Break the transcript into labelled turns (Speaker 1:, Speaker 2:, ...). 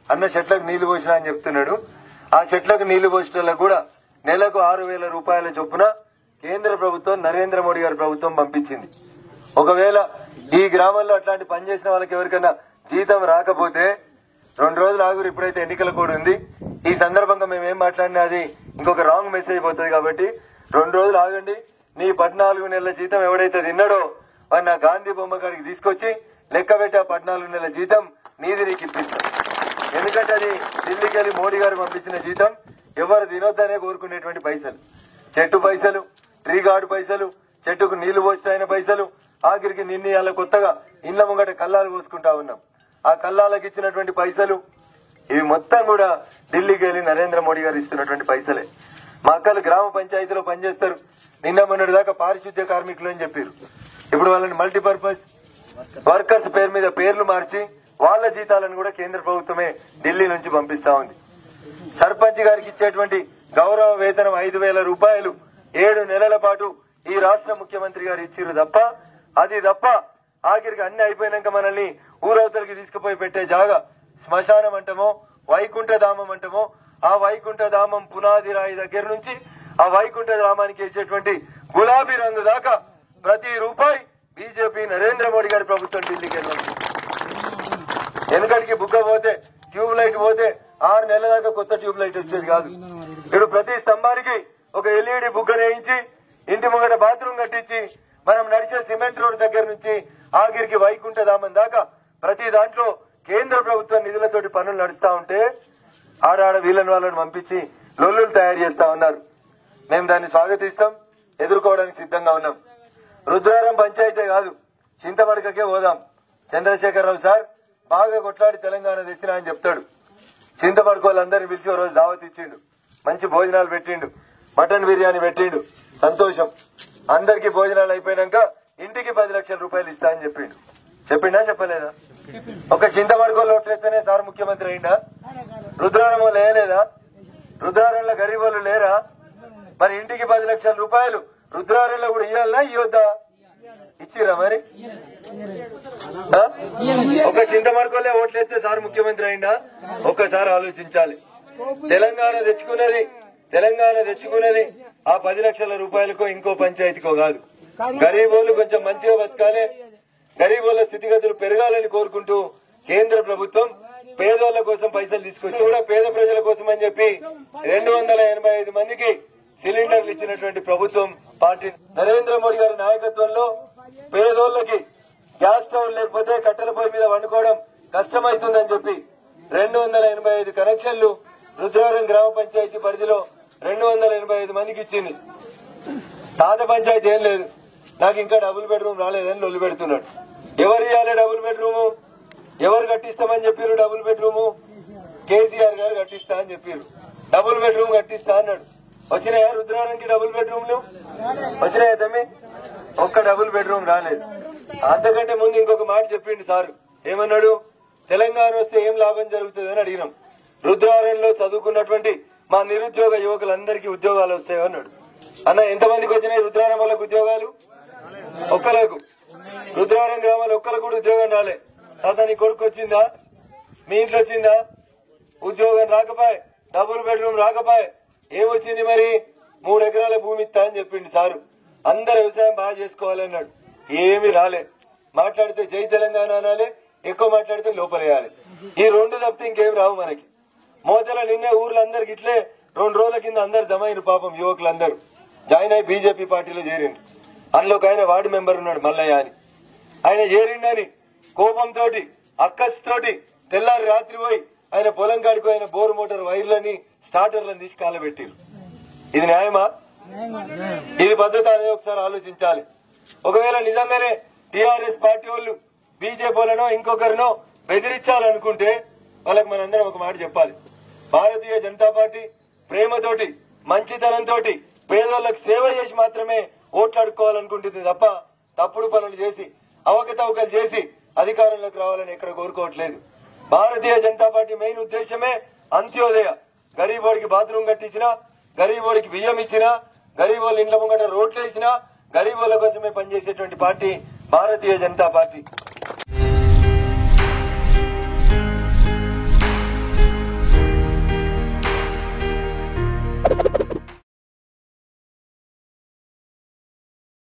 Speaker 1: అన్న చెట్లకు నీళ్లు పోసినా అని చెప్తున్నాడు ఆ చెట్లకు నీళ్లు పోసిన కూడా నెలకు ఆరు వేల రూపాయల చొప్పున కేంద్ర ప్రభుత్వం నరేంద్ర మోడీ గారి ప్రభుత్వం పంపించింది ఒకవేళ ఈ గ్రామంలో అట్లాంటి పని చేసిన వాళ్ళకి ఎవరికైనా జీతం రాకపోతే రెండు రోజులు ఆగురు ఇప్పుడైతే ఎన్నికల కోడ్ ఉంది ఈ సందర్భంగా మేము ఏం మాట్లాడినా అది ఇంకొక రాంగ్ మెసేజ్ పోతుంది కాబట్టి రెండు రోజులు ఆగండి నీ పద్నాలుగు నెలల జీతం ఎవడైతే తిన్నాడో వాడిని నా గాంధీ బొమ్మ కాడికి తీసుకొచ్చి లెక్క పెట్టి ఆ పద్నాలుగు నెలల జీతం నీది నీకు ఇప్పిస్తాం ఎందుకంటే అది ఢిల్లీకి వెళ్ళి మోడీ గారు పంపించిన జీతం ఎవరు తినొద్దనే కోరుకునేటువంటి పైసలు చెట్టు పైసలు ట్రీ గార్డు పైసలు చెట్టుకు నీళ్లు పోసిన పైసలు ఆఖరికి నిన్న ఇవాళ కొత్తగా ఇండ్ల ముంగట కల్లాలు పోసుకుంటా ఉన్నాం ఆ కల్లాలకు ఇచ్చినటువంటి పైసలు ఇవి మొత్తం కూడా ఢిల్లీకి వెళ్ళి నరేంద్ర మోడీ గారు ఇస్తున్నటువంటి పైసలే మా అక్కలు గ్రామ పంచాయతీలో పనిచేస్తారు నిన్న మొన్నటి దాకా పారిశుద్ధ్య కార్మికులు అని చెప్పారు ఇప్పుడు వాళ్ళని మల్టీపర్పస్ వర్కర్స్ పేరు మీద పేర్లు మార్చి వాళ్ళ జీతాలను కూడా కేంద్ర ప్రభుత్వమే ఢిల్లీ నుంచి పంపిస్తా ఉంది సర్పంచ్ గారికి ఇచ్చేటువంటి గౌరవ వేతనం ఐదు వేల రూపాయలు ఏడు నెలల పాటు ఈ రాష్ట్ర ముఖ్యమంత్రి గారు ఇచ్చిర్రు తప్ప అది తప్ప ఆఖరికి అన్ని అయిపోయినాక మనల్ని ఊరవతలకి తీసుకుపోయి పెట్టే జాగా శ్మశానం అంటమో వైకుంఠ ధామం అంటమో ఆ వైకుంఠ ధామం పునాది రాయి దగ్గర నుంచి ఆ వైకుంఠ ధామానికి వేసేటువంటి గులాబీ రంగు దాకా ప్రతి రూపాయి బీజేపీ నరేంద్ర మోడీ గారి ప్రభుత్వం ఢిల్లీకి వెళ్ళాలి వెనకటికి బుగ్గ పోతే ట్యూబ్ లైట్ పోతే ఆరు నెలల దాకా కొత్త ట్యూబ్ లైట్ వచ్చేది కాదు ఇప్పుడు ప్రతి స్తంభానికి ఒక ఎల్ఈడి బుగ్గను వేయించి ఇంటి ముంగట బాత్రూమ్ కట్టించి మనం నడిచే సిమెంట్ రోడ్ దగ్గర నుంచి ఆఖరికి వైకుంఠ ధామం దాకా ప్రతి దాంట్లో కేంద్ర ప్రభుత్వ నిధులతోటి పనులు నడుస్తా ఉంటే ఆడాడ వీళ్ళని వాళ్ళని పంపించి లొల్లులు తయారు చేస్తా ఉన్నారు మేము దాన్ని స్వాగతిస్తాం ఎదుర్కోవడానికి సిద్ధంగా ఉన్నాం రుద్రారం పంచాయతీ కాదు చింతమడకకే పోదాం చంద్రశేఖరరావు సార్ బాగా కొట్లాడి తెలంగాణ తెచ్చినా అని చెప్తాడు చింతమడకోళ్ళందరినీ పిలిచి ఓ రోజు దావత్ ఇచ్చిండు మంచి భోజనాలు పెట్టిండు మటన్ బిర్యానీ పెట్టిండు సంతోషం అందరికి భోజనాలు అయిపోయినాక ఇంటికి పది లక్షల రూపాయలు ఇస్తా అని చెప్పిండు చెప్పిండా చెప్పలేదా ఒక చింతమడకోళ్ళు ఓట్లెత్తేనే సార్ ముఖ్యమంత్రి అయిందా రుద్రారం లేయలేదా రుద్రారంలో గరీబోళ్ళు లేరా మరి ఇంటికి పది లక్షల రూపాయలు రుద్రారంలో కూడా ఇవ్వాలనా ఇవ్వద్దా ఇచ్చిరా మరి ఆ? ఒక చింతమడకోలే ఓట్లేస్తే సార్ ముఖ్యమంత్రి అయిందా ఒక్కసారి ఆలోచించాలి తెలంగాణ తెచ్చుకున్నది తెలంగాణ తెచ్చుకున్నది ఆ పది లక్షల రూపాయలకో ఇంకో పంచాయతీకో కాదు గరీబోళ్ళు కొంచెం మంచిగా బతకాలి గరీబోళ్ళ స్థితిగతులు పెరగాలని కోరుకుంటూ కేంద్ర ప్రభుత్వం పేదోళ్ల కోసం పైసలు తీసుకొచ్చి కూడా పేద ప్రజల కోసం అని చెప్పి రెండు వందల ఎనభై ఐదు మందికి సిలిండర్లు ఇచ్చినటువంటి ప్రభుత్వం పార్టీ నరేంద్ర మోడీ గారి నాయకత్వంలో పేదోళ్ళకి గ్యాస్ స్టవ్ లేకపోతే కట్టెల పొయ్యి మీద వండుకోవడం కష్టమవుతుందని చెప్పి రెండు వందల ఎనభై ఐదు కనెక్షన్లు రుద్రవరం గ్రామ పంచాయతీ పరిధిలో రెండు వందల ఎనభై ఐదు మందికి ఇచ్చింది తాత పంచాయతీ ఏం లేదు నాకు ఇంకా డబుల్ బెడ్రూమ్ రాలేదని లొల్లి పెడుతున్నాడు ఎవరు ఇవ్వాలి డబుల్ బెడ్రూము ఎవరు కట్టిస్తామని చెప్పారు డబుల్ బెడ్రూము కేసీఆర్ గారు కట్టిస్తా అని చెప్పారు డబుల్ బెడ్రూమ్ కట్టిస్తా అన్నాడు వచ్చినాయా రుద్రవరంకి డబుల్ బెడ్రూమ్లు వచ్చినాయా తమ్మి ఒక్క డబుల్ బెడ్రూమ్ రాలేదు అంతకంటే ముందు ఇంకొక మాట చెప్పిండు సార్ ఏమన్నాడు తెలంగాణ వస్తే ఏం లాభం జరుగుతుందని అడిగినాం రుద్రవరంలో చదువుకున్నటువంటి మా నిరుద్యోగ యువకులందరికీ ఉద్యోగాలు వస్తాయో అన్నాడు అన్న ఎంతమందికి వచ్చినాయి రుద్రవరం వాళ్ళకు ఉద్యోగాలు ఒక్కలకు రుద్రవరం గ్రామాలు ఒక్కలకు కూడా ఉద్యోగం రాలే తాత నీ కొడుకు వచ్చిందా మీ ఇంట్లో వచ్చిందా ఉద్యోగం రాకపోయే డబుల్ బెడ్రూమ్ రాకపోయే ఏమొచ్చింది మరి మూడు ఎకరాల భూమి ఇస్తా అని చెప్పిండు సారు అందరు వ్యవసాయం బాగా చేసుకోవాలన్నాడు ఏమీ రాలే మాట్లాడితే జై తెలంగాణ అనాలి ఎక్కువ మాట్లాడితే లోపలేయాలి ఈ రెండు తప్పితే ఇంకేం రావు మనకి మోతల నిన్నే ఊర్లందరికి ఇట్లే రెండు రోజుల కింద అందరు జమ అయిన పాపం యువకులందరూ జాయిన్ అయి బీజేపీ పార్టీలో చేరిండు అందులో ఒక ఆయన వార్డు మెంబర్ ఉన్నాడు మల్లయ్య అని ఆయన చేరిండని కోపంతో అక్కస్తోటి తెల్లారి రాత్రి పోయి ఆయన పొలం కాడికి ఆయన బోర్ మోటార్ వైర్లని స్టార్టర్లను తీసి కాలబెట్టిరు ఇది న్యాయమా ఇది పద్ధతి అనేది ఒకసారి ఆలోచించాలి ఒకవేళ నిజంగానే టిఆర్ఎస్ పార్టీ వాళ్ళు బీజేపీ వాళ్ళనో ఇంకొకరినో బెదిరించాలనుకుంటే వాళ్ళకి మనందరం ఒక మాట చెప్పాలి భారతీయ జనతా పార్టీ ప్రేమతోటి మంచితనంతో పేదోళ్ళకి సేవ చేసి మాత్రమే ఓట్లు అడుక్కోవాలనుకుంటుంది తప్ప తప్పుడు పనులు చేసి అవకతవకలు చేసి అధికారంలోకి రావాలని ఎక్కడ కోరుకోవట్లేదు భారతీయ జనతా పార్టీ మెయిన్ ఉద్దేశమే అంత్యోదయ గరీబోడికి బాత్రూమ్ కట్టించినా గరీబోడికి బియ్యం ఇచ్చినా గరీబోళ్ళ ఇండ్ల ముంగట రోడ్లు వేసినా గరీబోళ్ళ కోసమే పనిచేసేటువంటి పార్టీ భారతీయ జనతా పార్టీ